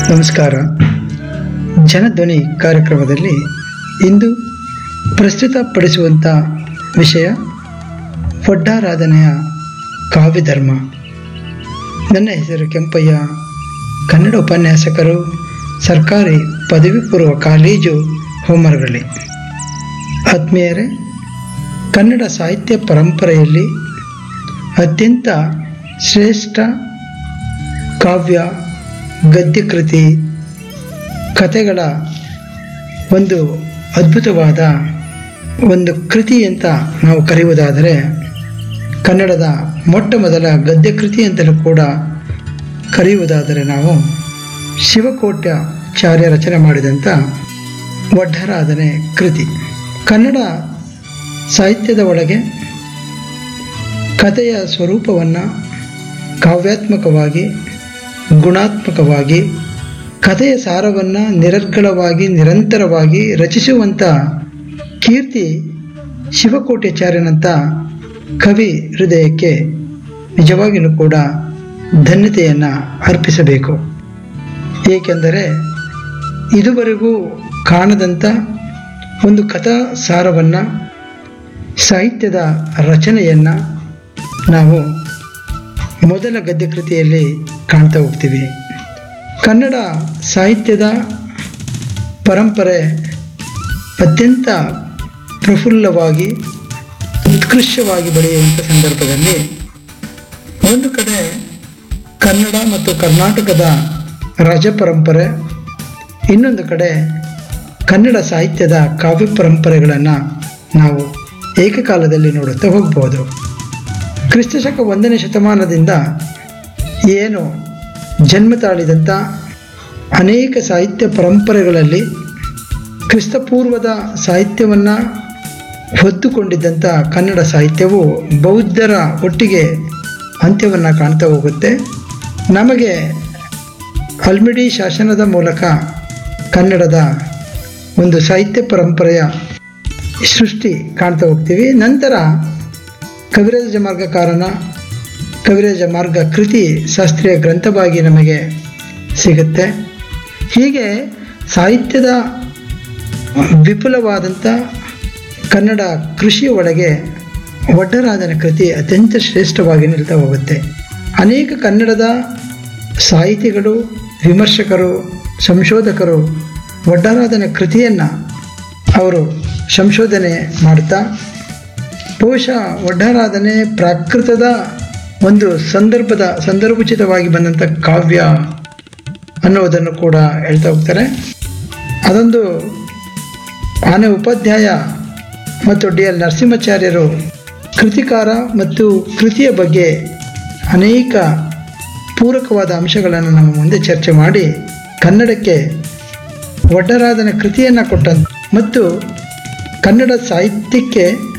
ನಮಸ್ಕಾರ ಜನಧ್ವನಿ ಕಾರ್ಯಕ್ರಮದಲ್ಲಿ ಇಂದು ಪ್ರಸ್ತುತಪಡಿಸುವಂಥ ವಿಷಯ ಒಡ್ಡಾರಾಧನೆಯ ಕಾವ್ಯಧರ್ಮ ನನ್ನ ಹೆಸರು ಕೆಂಪಯ್ಯ ಕನ್ನಡ ಉಪನ್ಯಾಸಕರು ಸರ್ಕಾರಿ ಪದವಿ ಪೂರ್ವ ಕಾಲೇಜು ಹೋಮರ್ಗಳಿ ಆತ್ಮೀಯರೇ ಕನ್ನಡ ಸಾಹಿತ್ಯ ಪರಂಪರೆಯಲ್ಲಿ ಅತ್ಯಂತ ಶ್ರೇಷ್ಠ ಕಾವ್ಯ ಗದ್ಯಕೃತಿ ಕಥೆಗಳ ಒಂದು ಅದ್ಭುತವಾದ ಒಂದು ಕೃತಿ ಅಂತ ನಾವು ಕರೆಯುವುದಾದರೆ ಕನ್ನಡದ ಮೊಟ್ಟ ಮೊದಲ ಗದ್ಯಕೃತಿ ಅಂತಲೂ ಕೂಡ ಕರೆಯುವುದಾದರೆ ನಾವು ಶಿವಕೋಟ್ಯಾಚಾರ್ಯ ರಚನೆ ಮಾಡಿದಂಥ ಒಡ್ಡರಾಧನೆ ಕೃತಿ ಕನ್ನಡ ಸಾಹಿತ್ಯದ ಒಳಗೆ ಕಥೆಯ ಸ್ವರೂಪವನ್ನು ಕಾವ್ಯಾತ್ಮಕವಾಗಿ ಗುಣಾತ್ಮಕವಾಗಿ ಕಥೆಯ ಸಾರವನ್ನು ನಿರರ್ಗಳವಾಗಿ ನಿರಂತರವಾಗಿ ರಚಿಸುವಂಥ ಕೀರ್ತಿ ಶಿವಕೋಟ್ಯಾಚಾರ್ಯನಂಥ ಕವಿ ಹೃದಯಕ್ಕೆ ನಿಜವಾಗಿಯೂ ಕೂಡ ಧನ್ಯತೆಯನ್ನು ಅರ್ಪಿಸಬೇಕು ಏಕೆಂದರೆ ಇದುವರೆಗೂ ಕಾಣದಂಥ ಒಂದು ಕಥಾ ಸಾರವನ್ನು ಸಾಹಿತ್ಯದ ರಚನೆಯನ್ನು ನಾವು ಮೊದಲ ಗದ್ಯಕೃತಿಯಲ್ಲಿ ಕಾಣ್ತಾ ಹೋಗ್ತೀವಿ ಕನ್ನಡ ಸಾಹಿತ್ಯದ ಪರಂಪರೆ ಅತ್ಯಂತ ಪ್ರಫುಲ್ಲವಾಗಿ ಉತ್ಕೃಷ್ಟವಾಗಿ ಬೆಳೆಯುವಂಥ ಸಂದರ್ಭದಲ್ಲಿ ಒಂದು ಕಡೆ ಕನ್ನಡ ಮತ್ತು ಕರ್ನಾಟಕದ ರಾಜ ಪರಂಪರೆ ಇನ್ನೊಂದು ಕಡೆ ಕನ್ನಡ ಸಾಹಿತ್ಯದ ಕಾವ್ಯ ಪರಂಪರೆಗಳನ್ನು ನಾವು ಏಕಕಾಲದಲ್ಲಿ ನೋಡುತ್ತಾ ಹೋಗ್ಬೋದು ಕ್ರಿಸ್ತಶಕ ಒಂದನೇ ಶತಮಾನದಿಂದ ಏನು ಜನ್ಮ ತಾಳಿದಂಥ ಅನೇಕ ಸಾಹಿತ್ಯ ಪರಂಪರೆಗಳಲ್ಲಿ ಕ್ರಿಸ್ತಪೂರ್ವದ ಸಾಹಿತ್ಯವನ್ನು ಹೊತ್ತುಕೊಂಡಿದ್ದಂಥ ಕನ್ನಡ ಸಾಹಿತ್ಯವು ಬೌದ್ಧರ ಒಟ್ಟಿಗೆ ಅಂತ್ಯವನ್ನು ಕಾಣ್ತಾ ಹೋಗುತ್ತೆ ನಮಗೆ ಹಲ್ಮಿಡಿ ಶಾಸನದ ಮೂಲಕ ಕನ್ನಡದ ಒಂದು ಸಾಹಿತ್ಯ ಪರಂಪರೆಯ ಸೃಷ್ಟಿ ಕಾಣ್ತಾ ಹೋಗ್ತೀವಿ ನಂತರ ಕವಿರಾಜ ಮಾರ್ಗಕಾರನ ಕವಿರಾಜ ಮಾರ್ಗ ಕೃತಿ ಶಾಸ್ತ್ರೀಯ ಗ್ರಂಥವಾಗಿ ನಮಗೆ ಸಿಗುತ್ತೆ ಹೀಗೆ ಸಾಹಿತ್ಯದ ವಿಪುಲವಾದಂಥ ಕನ್ನಡ ಕೃಷಿಯ ಒಳಗೆ ಒಡ್ಡರಾಧನ ಕೃತಿ ಅತ್ಯಂತ ಶ್ರೇಷ್ಠವಾಗಿ ನಿಲ್ತಾ ಹೋಗುತ್ತೆ ಅನೇಕ ಕನ್ನಡದ ಸಾಹಿತಿಗಳು ವಿಮರ್ಶಕರು ಸಂಶೋಧಕರು ಒಡ್ಡರಾಧನ ಕೃತಿಯನ್ನು ಅವರು ಸಂಶೋಧನೆ ಮಾಡ್ತಾ ಬಹುಶಃ ಒಡ್ಡರಾಧನೆ ಪ್ರಾಕೃತದ ಒಂದು ಸಂದರ್ಭದ ಸಂದರ್ಭೋಚಿತವಾಗಿ ಬಂದಂಥ ಕಾವ್ಯ ಅನ್ನೋದನ್ನು ಕೂಡ ಹೇಳ್ತಾ ಹೋಗ್ತಾರೆ ಅದೊಂದು ಆನೆ ಉಪಾಧ್ಯಾಯ ಮತ್ತು ಡಿ ಎಲ್ ನರಸಿಂಹಾಚಾರ್ಯರು ಕೃತಿಕಾರ ಮತ್ತು ಕೃತಿಯ ಬಗ್ಗೆ ಅನೇಕ ಪೂರಕವಾದ ಅಂಶಗಳನ್ನು ನಮ್ಮ ಮುಂದೆ ಚರ್ಚೆ ಮಾಡಿ ಕನ್ನಡಕ್ಕೆ ಒಡ್ಡರಾಧನ ಕೃತಿಯನ್ನು ಕೊಟ್ಟ ಮತ್ತು ಕನ್ನಡ ಸಾಹಿತ್ಯಕ್ಕೆ